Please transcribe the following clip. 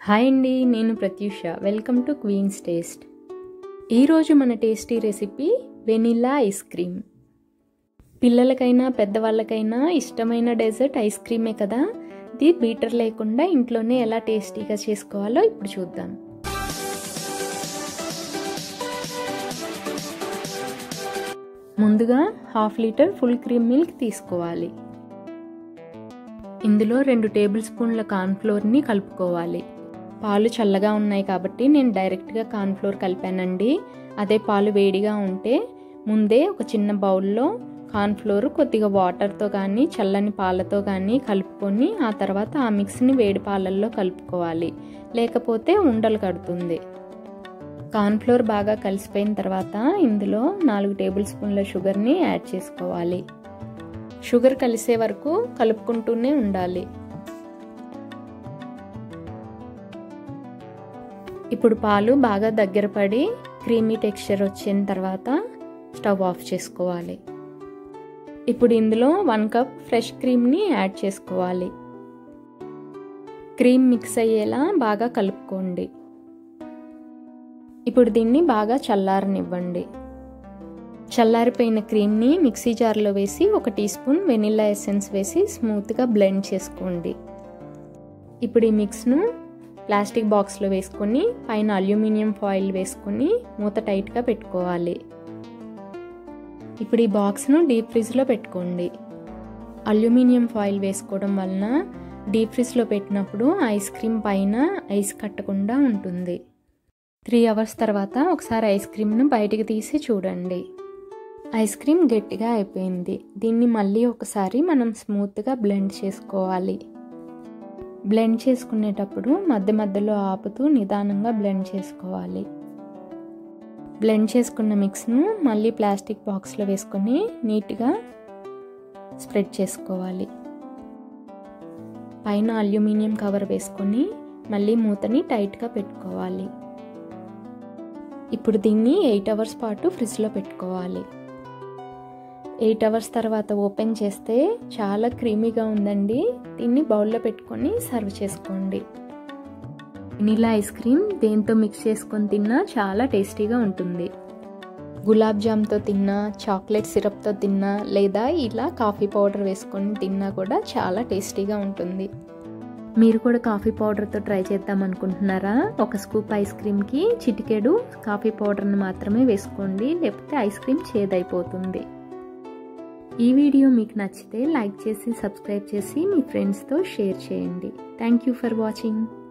hi అండి నేను Pratyusha welcome to Queen's Taste ఈరోజు మన tasty recipe vanilla ice cream పిల్లలకైనా పెద్దవాళ్ళకైనా ఇష్టమైన డెజర్ట్ ఐస్ క్రీమే కదా ఇది బీటర్ లేకుండా ఇంట్లోనే ఎలా టేస్టీగా చేసుకోవాలో ఇప్పుడు చూద్దాం ముందుగా half litre full cream milk తీసుకోవాలి ఇందులో రెండు టేబుల్ స్పూన్ల కార్న్ఫ్లోర్ని కలుపుకోవాలి పాలు చల్లగా ఉన్నాయి కాబట్టి నేను డైరెక్ట్గా కార్న్ఫ్లోర్ కలిపానండి అదే పాలు వేడిగా ఉంటే ముందే ఒక చిన్న బౌల్లో కార్న్ఫ్లోర్ కొద్దిగా వాటర్తో కానీ చల్లని పాలతో కానీ కలుపుకొని ఆ తర్వాత ఆ మిక్స్ని వేడి పాలల్లో కలుపుకోవాలి లేకపోతే ఉండలు కడుతుంది కార్న్ఫ్లోర్ బాగా కలిసిపోయిన తర్వాత ఇందులో నాలుగు టేబుల్ స్పూన్ల షుగర్ని యాడ్ చేసుకోవాలి షుగర్ కలిసే వరకు కలుపుకుంటూనే ఉండాలి ఇప్పుడు పాలు బాగా దగ్గర పడి క్రీమీ టెక్స్చర్ వచ్చిన తర్వాత స్టవ్ ఆఫ్ చేసుకోవాలి ఇప్పుడు ఇందులో వన్ కప్ ఫ్రెష్ క్రీమ్ని యాడ్ చేసుకోవాలి క్రీమ్ మిక్స్ అయ్యేలా బాగా కలుపుకోండి ఇప్పుడు దీన్ని బాగా చల్లారనివ్వండి చల్లారిపోయిన క్రీమ్ని మిక్సీ జార్లో వేసి ఒక టీ స్పూన్ వెనిల్లా ఎసెన్స్ వేసి స్మూత్గా బ్లెండ్ చేసుకోండి ఇప్పుడు ఈ మిక్స్ను ప్లాస్టిక్ బాక్స్లో వేసుకొని పైన అల్యూమినియం ఫాయిల్ వేసుకొని మూత టైట్గా పెట్టుకోవాలి ఇప్పుడు ఈ బాక్స్ను డీప్ ఫ్రిడ్జ్లో పెట్టుకోండి అల్యూమినియం ఫాయిల్ వేసుకోవడం వలన డీప్ ఫ్రిడ్జ్లో పెట్టినప్పుడు ఐస్ క్రీమ్ పైన ఐస్ కట్టకుండా ఉంటుంది త్రీ అవర్స్ తర్వాత ఒకసారి ఐస్ క్రీమ్ను బయటికి తీసి చూడండి ఐస్ క్రీమ్ గట్టిగా అయిపోయింది దీన్ని మళ్ళీ ఒకసారి మనం స్మూత్గా బ్లెండ్ చేసుకోవాలి బ్లెండ్ చేసుకునేటప్పుడు మధ్య మధ్యలో ఆపుతూ నిదానంగా బ్లెండ్ చేసుకోవాలి బ్లెండ్ చేసుకున్న మిక్స్ను మళ్ళీ ప్లాస్టిక్ బాక్స్లో వేసుకొని నీట్గా స్ప్రెడ్ చేసుకోవాలి పైన అల్యూమినియం కవర్ వేసుకొని మళ్ళీ మూతని టైట్గా పెట్టుకోవాలి ఇప్పుడు దీన్ని ఎయిట్ అవర్స్ పాటు ఫ్రిడ్జ్లో పెట్టుకోవాలి ఎయిట్ అవర్స్ తర్వాత ఓపెన్ చేస్తే చాలా క్రీమీగా ఉందండి దీన్ని బౌల్లో పెట్టుకొని సర్వ్ చేసుకోండి వెనీలా ఐస్ క్రీమ్ దేంతో మిక్స్ చేసుకొని తిన్నా చాలా టేస్టీగా ఉంటుంది గులాబ్ జామ్తో తిన్నా చాక్లెట్ సిరప్తో తిన్నా లేదా ఇలా కాఫీ పౌడర్ వేసుకొని తిన్నా కూడా చాలా టేస్టీగా ఉంటుంది మీరు కూడా కాఫీ పౌడర్తో ట్రై చేద్దాం అనుకుంటున్నారా ఒక స్కూప్ ఐస్ క్రీమ్కి చిటికెడు కాఫీ పౌడర్ని మాత్రమే వేసుకోండి లేకపోతే ఐస్ క్రీమ్ చేదైపోతుంది ఈ వీడియో మీకు నచ్చితే లైక్ చేసి సబ్స్క్రైబ్ చేసి మీ ఫ్రెండ్స్తో షేర్ చేయండి థ్యాంక్ యూ ఫర్ వాచింగ్